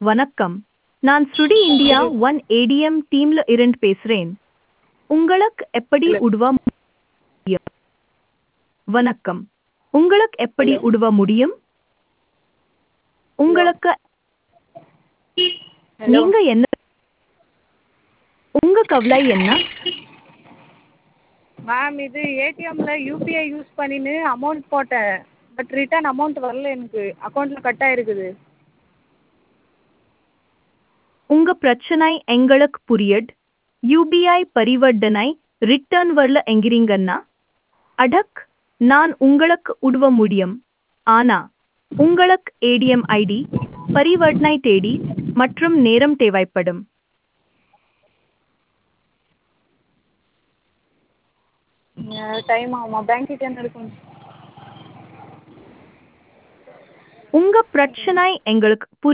வணக்கம் நான் ஸ்ருடி இந்தியா ஒன் ஏடிஎம் டீம்ல இருந்து பேசுறேன் உங்களுக்கு எப்படி உதவ முடியும் வணக்கம் உங்களுக்கு எப்படி உதவ முடியும் உங்களுக்கு நீங்க என்ன உங்க கவலை என்ன மேம் இது ஏடிஎம்ல யூபிஐ யூஸ் பண்ணின்னு அமௌண்ட் போட்டேன் பட் ரிட்டர்ன் அமௌண்ட் வரல எனக்கு அக்கௌண்ட்டில் கட் ஆயிருக்குது உங்க பிரச்சனை எங்களுக்கு புரியுது யூபிஐ பரிவர்த்தனை ரிட்டர்ன் வரல என்கிறீங்கன்னா அடக் நான் உங்களுக்கு உதவ முடியும் ஆனா உங்களுக்கு ஏடிஎம் ஐடி பரிவர்த்தனை தேதி மற்றும் நேரம் தேவைப்படும் டைம் ஆகுமா பேங்க் கிட்டேருந்து எடுக்கணும் உங்க பிரச்சனை எங்களுக்கு புரி